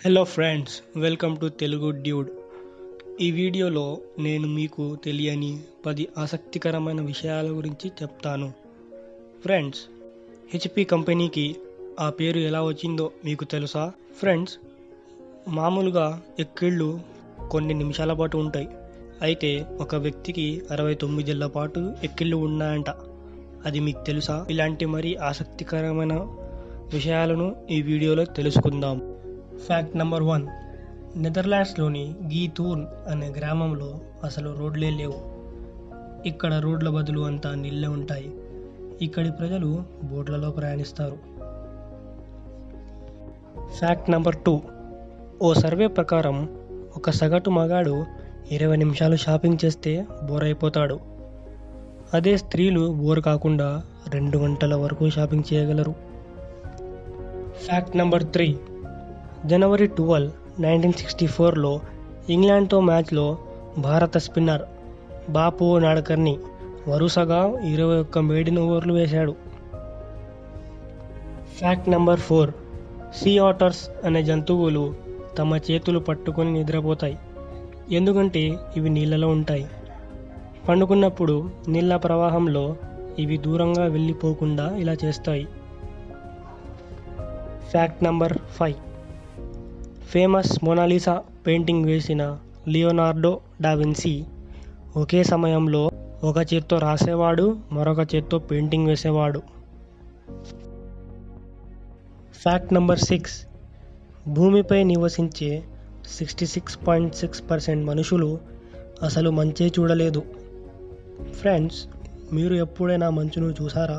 hello friends welcome to Telugu dude ఈ వీడియోలో నేను మీకు తెలియని పది ఆసక్తికరమైన విషయాల గురించి చెప్తాను ఫ్రెండ్స్ హెచ్పి కంపెనీకి ఆ పేరు ఎలా వచ్చిందో మీకు తెలుసా ఫ్రెండ్స్ మామూలుగా ఎక్కిళ్ళు కొన్ని నిమిషాల పాటు ఉంటాయి అయితే ఒక వ్యక్తికి అరవై తొమ్మిదేళ్ల పాటు ఎక్కిళ్ళు ఉన్నాయంట అది మీకు తెలుసా ఇలాంటి మరీ ఆసక్తికరమైన విషయాలను ఈ వీడియోలో తెలుసుకుందాం ఫ్యాక్ట్ నెంబర్ వన్ నెదర్లాండ్స్లోని గీతూర్న్ అనే గ్రామంలో అసలు రోడ్లే లేవు ఇక్కడ రోడ్ల బదులు అంతా నీళ్ళే ఉంటాయి ఇక్కడి ప్రజలు బోట్లలో ప్రయాణిస్తారు ఫ్యాక్ట్ నెంబర్ టూ ఓ సర్వే ప్రకారం ఒక సగటు మగాడు ఇరవై నిమిషాలు షాపింగ్ చేస్తే బోర్ అయిపోతాడు అదే స్త్రీలు బోర్ కాకుండా రెండు గంటల వరకు షాపింగ్ చేయగలరు ఫ్యాక్ట్ నెంబర్ త్రీ జనవరి ట్వెల్వ్ నైన్టీన్ సిక్స్టీ ఫోర్లో ఇంగ్లాండ్తో మ్యాచ్లో భారత స్పిన్నర్ బాపు నాడకర్ని వరుసగా ఇరవై ఒక్క మేడిన ఓవర్లు వేశాడు fact number four sea otters అనే జంతువులు తమ చేతులు పట్టుకొని నిద్రపోతాయి ఎందుకంటే ఇవి నీళ్ళలో ఉంటాయి పండుకున్నప్పుడు నీళ్ళ ప్రవాహంలో ఇవి దూరంగా వెళ్ళిపోకుండా ఇలా చేస్తాయి fact number five famous Mona Lisa painting వేసిన లియోనార్డో డావిన్సీ ఒకే సమయంలో ఒక చేత్తో రాసేవాడు మరొక చేత్తో పెయింటింగ్ వేసేవాడు ఫ్యాక్ట్ నంబర్ సిక్స్ భూమిపై నివసించే sixty six point six percent మనుషులు అసలు మంచే చూడలేదు ఫ్రెండ్స్ మీరు ఎప్పుడైనా మంచును చూసారా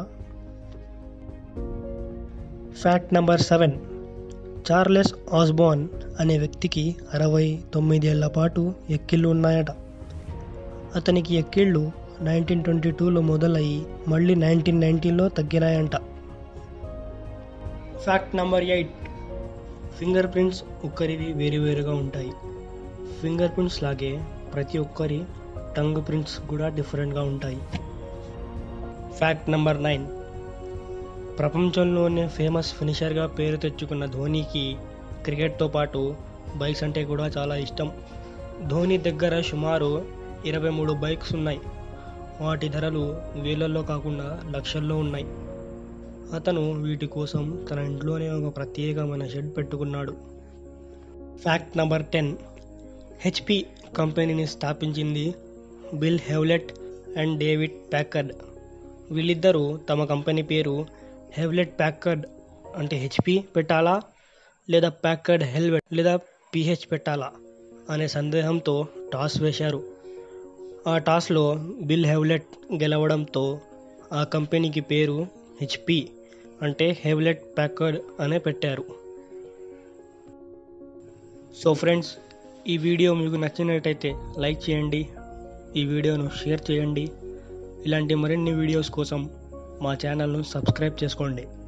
fact number seven Charles Osborne అనే వ్యక్తికి అరవై తొమ్మిదేళ్ల పాటు ఎక్కిళ్ళు ఉన్నాయట అతనికి ఎక్కిళ్ళు నైన్టీన్ ట్వంటీ టూలో మొదలయ్యి మళ్ళీ నైన్టీన్ నైన్టీన్లో తగ్గినాయంట fact number eight fingerprints ఒక్కరివి వేరువేరుగా ఉంటాయి ఫింగర్ ప్రింట్స్ లాగే ప్రతి ఒక్కరి టంగ్ ప్రింట్స్ కూడా డిఫరెంట్గా ఉంటాయి ఫ్యాక్ట్ నంబర్ నైన్ ప్రపంచంలోనే ఫేమస్ ఫినిషర్గా పేరు తెచ్చుకున్న ధోనికి క్రికెట్తో పాటు బైక్స్ అంటే కూడా చాలా ఇష్టం ధోని దగ్గర సుమారు ఇరవై మూడు బైక్స్ ఉన్నాయి వాటి ధరలు వేలల్లో కాకుండా లక్షల్లో ఉన్నాయి అతను వీటి కోసం తన ఇంట్లోనే ఒక ప్రత్యేకమైన షెడ్ పెట్టుకున్నాడు ఫ్యాక్ట్ నంబర్ టెన్ హెచ్పి కంపెనీని స్థాపించింది Bill Hewlett and David Packard వీళ్ళిద్దరూ తమ కంపెనీ పేరు హెవ్లెట్ ప్యాకర్డ్ అంటే హెచ్పి పెట్టాలా లేదా ప్యాకర్డ్ హెల్వెట్ లేదా పిహెచ్ పెట్టాలా అనే సందేహంతో టాస్ వేశారు ఆ టాస్లో బిల్ హెవ్లెట్ గెలవడంతో ఆ కంపెనీకి పేరు హెచ్పి అంటే హెవ్లెట్ ప్యాకర్డ్ అనే పెట్టారు సో ఫ్రెండ్స్ ఈ వీడియో మీకు నచ్చినట్టయితే లైక్ చేయండి ఈ వీడియోను షేర్ చేయండి ఇలాంటి మరిన్ని వీడియోస్ కోసం మా ఛానల్ను సబ్స్క్రైబ్ చేసుకోండి